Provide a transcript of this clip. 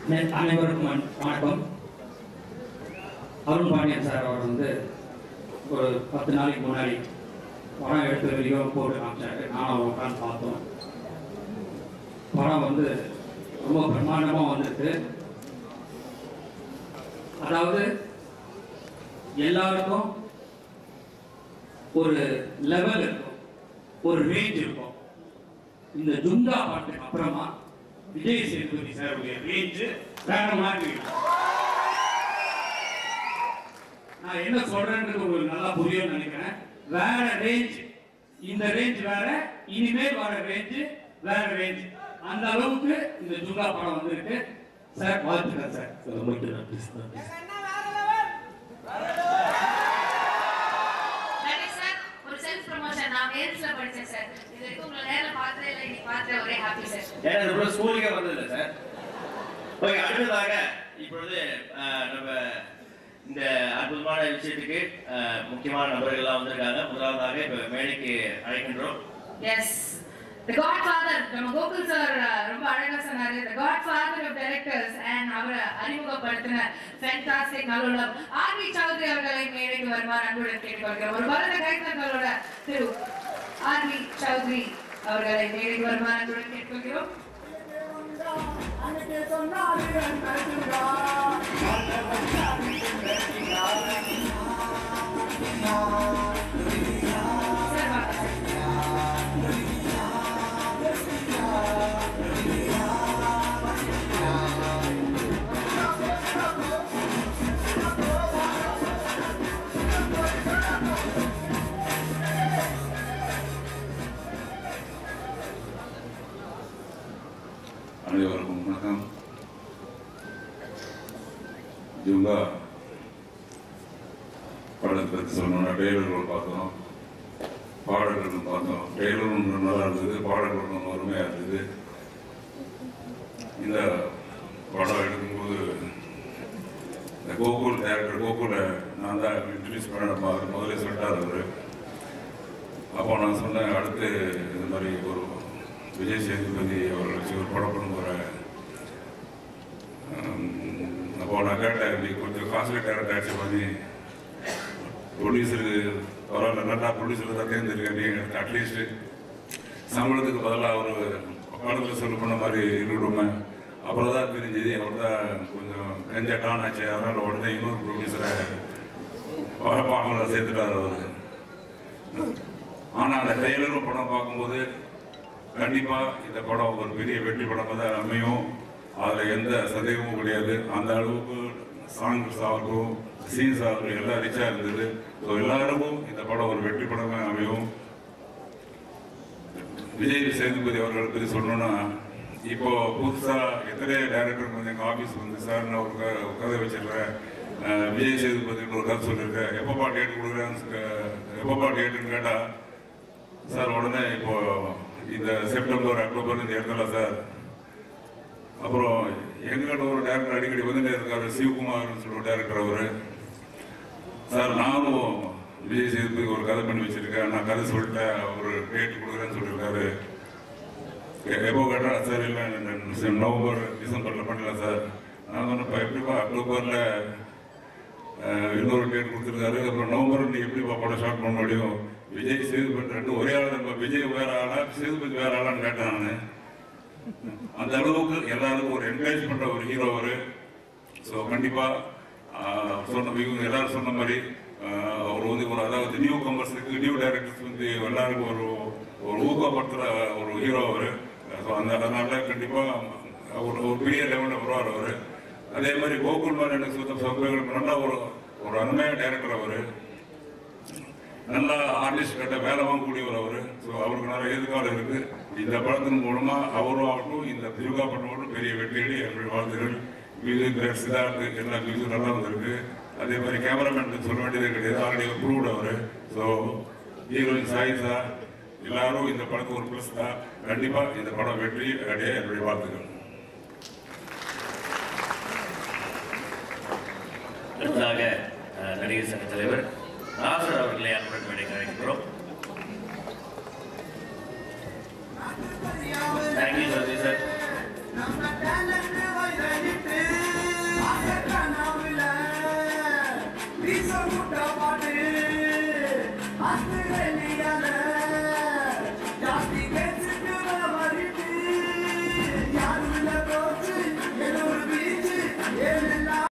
நே- அனைவருக்கும் வண- வணக்கம் அருண் பாண்டியன் சார் அவர் வந்து ஒரு பத்து நாளைக்கு முன்னாடி படம் எடுத்து வீடியோ போட்டு காமிச்சாரு நானும் அவர் உட்காந்து பார்த்தோம் படம் வந்து ரொம்ப பிரம்மாண்டமாக வந்திருக்கு அதாவது எல்லாருக்கும் ஒரு லெவல் இருக்கும் ஒரு ரேஞ்ச் இருக்கும் இந்த ஜுங்கா பாட்டுக்கு அப்புறமா விஜய் சேதுபதி சாருடைய ரேஞ்சு வேற மாதிரி இருக்கும். நான் என்ன சொல்றேன்றது உங்களுக்கு நல்லா புரியும்னு நினைக்கிறேன் வேற ரேஞ்ச் இந்த ரேஞ்ச் வேற இனிமேல் வர ரேஞ்ச் வேற ரேஞ்ச் அந்த அளவுக்கு இந்த ஜுங்கா படம் வந்திருக்கு சார் வாழ்த்துக்கள் சார் ரொம்ப நன்றி நன்றி நன்றி சார் ஒரு செல்ஃப் ப்ரமோஷன் நான் மேல்ஸ்ல படிச்சேன் சார் இது வரைக்கும் உங்களை நேர்ல பார்த்ததே இல்லை இன்னைக்கு பார்த்த ஒரே ஹாப்பி சார் ஏன்னா இந்த பிள்ளை ஸ்கூலுக்கே வந்ததில்லை சார் ஓகே அடுத்ததாக இப்பொழுது அஹ், நம்ம இந்த அற்புதமான விஷயத்துக்கு அஹ், முக்கியமான நபர்கள்லாம் வந்திருக்காங்க முதலாவதாக இப்போ மேடைக்கு அழைக்கின்றோம் எஸ் தி காட் ஃபாதர் நம்ம கோகுல் சார் ரொம்ப அழகா சொன்னாரு the godfather of directors and அவரை அறிமுகப்படுத்தின ஃபேண்டாஸ்டிக் நல்லுள்ளம் ஆர்வி சௌத்ரி அவர்களை மேடைக்கு வருமாறு அன்புடன் கேட்டுக்கொள்கிறோம் ஒரு பலத்த கைத்தங்களோட திரு ஆர்வி சௌத்ரி அவர்களை மேடைக்கு வருமாறு அன்புடன் கேட்டுக்கொள்கிறோம் சார் வாங்க. அனைவருக்கும் வணக்கம் ஜுங்கா படத்தை பற்றி சொல்லணும்னா டெய்லர்கள் பார்த்தோம் பாடல்கள் பார்த்தோம் டெய்லரும் நல்லா இருந்தது பாடல்கள் ரொம்ப அருமையாக இருந்தது இந்த படம் எடுக்கும்போது இந்த கோகுல் டேரக்டர் கோகுலை நான் தான் இன்ட்ரடியூஸ் பண்ண அவர் முதல்ல சொல்லிட்டார் அவர் அப்போ நான் சொன்னேன் அடுத்து இந்த மாதிரி ஒரு விஜய் சேதுபதி அவர்கள் வச்சு ஒரு படம் பண்ண போகிறேன் அப்போ நான் கேட்டேன் நீ கொஞ்சம் காஸ்ட்லி கேரக்டர் ஆச்சு பண்ணி ப்ரொடியூசருக்கு பரவாயில்ல நல்லா ப்ரொடியூசர் தான் தேர்ந்தெடுக்க நீ அட்லீஸ்ட் சம்பளத்துக்கு பதிலாக ஒரு படத்தில் சொல்ல பண்ண மாதிரி இருக்கணுமே அப்புறம் தான் தெரிஞ்சது அவர் தான் கொஞ்சம் கெஞ்ச டான் ஆச்சு அதனால் உடனே இன்னொரு ப்ரொடியூசரை பாடலை சேர்த்துட்டார் அவர் ஆனால் அந்த ட்ரெய்லரும் படம் பார்க்கும்போது கண்டிப்பாக இந்த படம் ஒரு பெரிய வெற்றி படமாக தான் அமையும் அதில் எந்த சந்தேகமும் கிடையாது அந்த அளவுக்கு சாங்ஸ் ஆகட்டும் சீன்ஸ் ஆகட்டும் எல்லாம் ரிச்சாக இருந்தது ஸோ எல்லாருக்கும் இந்த படம் ஒரு வெற்றி படமாக அமையும் விஜய் சேதுபதி அவர்கள் பற்றி சொல்லணும்னா இப்போ புதுசாக எத்தனை டேரக்டர் வந்து எங்கள் ஆஃபீஸ் வந்து சார் நான் ஒரு க- ஒரு கதை வச்சிடுறேன் அஹ் விஜய் சேதுபதினு ஒரு கதை சொல்லியிருக்கேன் எப்பப்பா டேட் கொடுக்குறேன்னு எப்பப்பா டேட்டுன்னு கேட்டால் சார் உடனே இப்போ இந்த செப்டம்பர் அக்டோபர் இந்த இடத்துல சார் அப்புறம் எங்கிட்ட ஒரு டேரக்டர் அடிக்கடி வந்துட்டே இருக்காரு சிவகுமார்னு சொல்லி ஒரு டேரக்டர் அவரு சார் நானும் விஜய் சேதுபதி ஒரு கதை பண்ணி வச்சிருக்கேன் நான் கதை சொல்லிட்டேன் ஒரு டேட் கொடுக்குறேன்னு சொல்லியிருக்காரு எ- எப்போ கேட்டா சார் இல்லை இந்த நவம்பர் டிசம்பரில் பண்ணலாம் சார் நான் சொன்னேன் எப்படிப்பா அக்டோபரில் அஹ் இன்னொரு டேட் கொடுத்துருக்காரு அப்புறம் நவம்பர் நீ எப்படிப்பா படம் ஸ்டார்ட் பண்ண முடியும் விஜய் சேதுபதி ரெண்டு ஒரே ஆள் நம்ம விஜய் வேற ஆளா சேதுபதி வேற ஆளான்னு கேட்டேன் நான் அந்த அளவுக்கு எல்லாருக்கும் ஒரு என்கரேஜ் பண்ற ஒரு ஹீரோ அவரு ஸோ கண்டிப்பா ஆஹ், சொன்ன இவங்க எல்லாரும் சொன்ன மாதிரி ஆஹ், அவர் வந்து ஒரு அதாவது நியூ கமர்ஸுக்கு நியூ டைரக்டர்ஸ் வந்து எல்லாருக்கும் ஒரு ஒரு ஊக்கப்படுத்துற ஒரு ஹீரோ அவரு ஸோ அந்த அதனால கண்டிப்பா ஒரு ஒரு பெரிய லெவலில் வருவார் அவரு அதே மாதிரி கோகுல் மாதிரி எனக்கு சுத்த சௌகரியங்கள் நல்ல ஒரு ஒரு அருமையான டைரக்டர் அவரு நல்ல ஆர்டிஸ்ட் கிட்ட வேலை வாங்கக்கூடியவர் அவரு ஸோ அவருக்கு நிறைய எதிர்காலம் இருக்கு இந்த படத்தின் மூலமா அவரும் ஆகட்டும் இந்த திருவிழா படமும் பெரிய வெற்றியடி என்னுடைய வாழ்த்துகள் மியூசிக் டைரக்டர் சித்தார்த்து எல்லா மியூசிக் நல்லா வந்திருக்கு அதே மாதிரி கேமராமேன் சொல்ல வேண்டியதே கிடையாது ஆல்ரெடி ப்ரூவ்ட் அவரு ஸோ ஹீரோயின் சாயிசா எல்லாரும் இந்த படத்துக்கு ஒரு ப்ளஸ் தான் கண்டிப்பா இந்த படம் வெற்றி அடைய என்னுடைய வாழ்த்துக்கள் அடுத்ததாக அஹ், நடிகர் சங்க தலைவர் நாசர் அவர்களை அன்புடன் மேடைக்கு அழைக்கிறோம் தேங்க்யூ சரதி சார் நம்ம talent வைரவிட்டு முட்டை பாட்டு அத்துகளி